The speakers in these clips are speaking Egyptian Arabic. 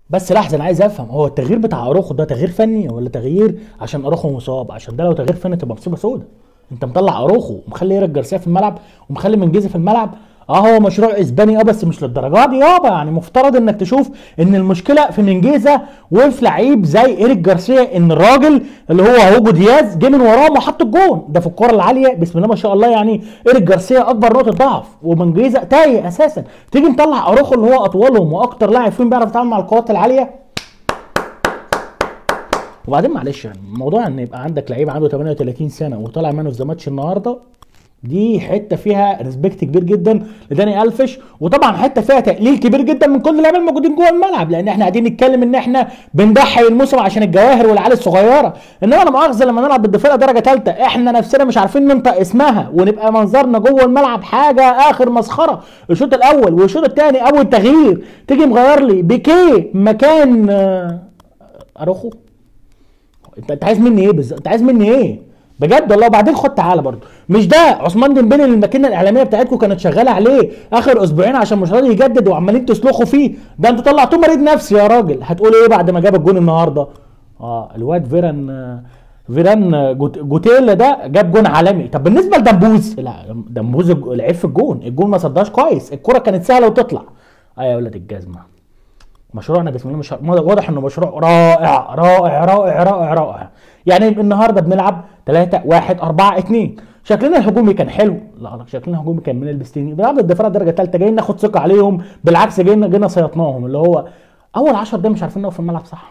بس لحظه انا عايز افهم هو التغيير بتاع اروخو ده تغيير فني ولا تغيير عشان اروخو مصاب عشان ده لو تغيير فني تبقى مصيبه سودا انت مطلع اروخو ومخلي ايريك جارسيا في الملعب ومخلي منجزي في الملعب اه هو مشروع اسباني اه بس مش للدرجه دي يابا يعني مفترض انك تشوف ان المشكله في منجيزه وفي لعيب زي ايريك جارسيا ان الراجل اللي هو هوجو دياز جه من وراه وحط الجون ده في الكره العاليه بسم الله ما شاء الله يعني ايريك جارسيا اكبر نقطه ضعف ومنجيزه تايه اساسا تيجي مطلع اروخو اللي هو اطولهم واكتر لاعب فيهم بيعرف يتعامل مع القوات العاليه وبعدين معلش يعني موضوع ان يبقى عندك لعيب عنده 38 سنه وطالع مان اوف ذا ماتش النهارده دي حته فيها ريسبكت كبير جدا لداني الفش وطبعا حته فيها تقليل كبير جدا من كل اللعيبه الموجودين جوه الملعب لان احنا قاعدين نتكلم ان احنا بنضحي الموسم عشان الجواهر والعيال الصغيره انما لا مؤاخذه لما نلعب ضد فرقه درجه ثالثه احنا نفسنا مش عارفين ننطق اسمها ونبقى منظرنا جوه الملعب حاجه اخر مسخره الشوط الاول والشوط الثاني اول تغيير تيجي مغير لي بيكيه مكان آه، اروخو انت انت عايز مني ايه بالظبط انت عايز مني ايه بجد والله وبعدين خد تعالى برضه مش ده عثمان ديمبلي اللي الماكينه الاعلاميه بتاعتكم كانت شغاله عليه اخر اسبوعين عشان مش راضي يجدد وعمالين تسلخوا فيه ده انتوا طلعتوه مريض نفسي يا راجل هتقول ايه بعد ما جاب الجون النهارده اه الواد فيران آه، فيران آه، جوت- جوتيل ده جاب جون عالمي طب بالنسبه لدمبوز لا دمبوز الج- لعيب في الجون الجون ما صداش كويس الكره كانت سهله وتطلع اه يا ولاد الجزمه مشروعنا بسم الله مش واضح انه مشروع رائع رائع رائع رائع رائع يعني النهارده بنلعب 3 1 4 2 شكلنا الهجومي كان حلو لا لا شكلنا الهجومي كان من البستيني بنلعب ضد فرقه درجه ثالثه جايين ناخد ثقه عليهم بالعكس جينا جينا سيطناهم اللي هو اول 10 دقايق مش عارفين نقف في الملعب صح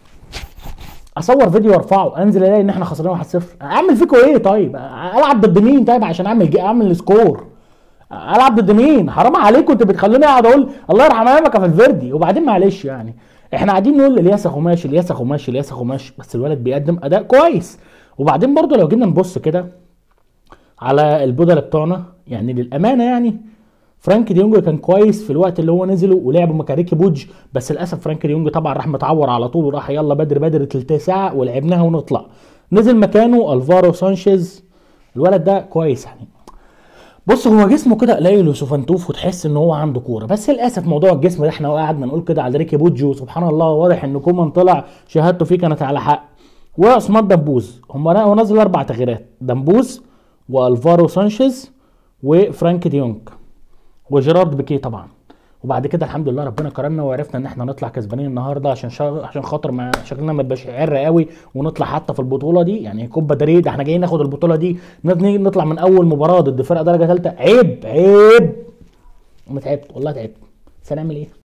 اصور فيديو وارفعه انزل الاقي ان احنا خسرانين 1-0 اعمل فيكم ايه طيب العب ضد مين طيب عشان اعمل جي- اعمل سكور العب ضد مين حرام عليكم انتوا بتخلوني اقعد اقول الله يرحم ايامك في الفيردي وبعدين معلش يعني احنا قاعدين نقول الياس خماشي الياس خماشي الياس خماشي بس الولد بيقدم اداء كويس وبعدين برضو لو جينا نبص كده على البودلة بتوعنا يعني للامانه يعني فرانك ديونج كان كويس في الوقت اللي هو نزله ولعبوا مكاريكي بوج بس للاسف فرانك ديونج طبعا راح متعور على طول وراح يلا بدري بدري تلت ساعه ولعبناها ونطلع نزل مكانه الفارو سانشيز الولد ده كويس يعني بص هو جسمه كده قليل وسفنتوف وتحس ان هو عنده كوره بس للاسف موضوع الجسم ده احنا قعدنا نقول كده على ريكي بوجي وسبحان الله واضح ان كومان طلع شهادته فيه كانت على حق وعثمان دمبوز هم هو نزل اربع تغييرات دمبوز والفارو سانشيز وفرانك ديونج وجيرارد بيكيه طبعا وبعد كده الحمد لله ربنا كرمنا وعرفنا ان احنا نطلع كسبانين النهارده عشان شا... عشان خاطر ما شكلنا ما يبقاش عر قوي ونطلع حتى في البطوله دي يعني كوبا دري ده احنا جايين ناخد البطوله دي نط- نطلع من اول مباراه ضد فرقه درجه ثالثه عيب عيب انا تعبت والله تعبت بس هنعمل ايه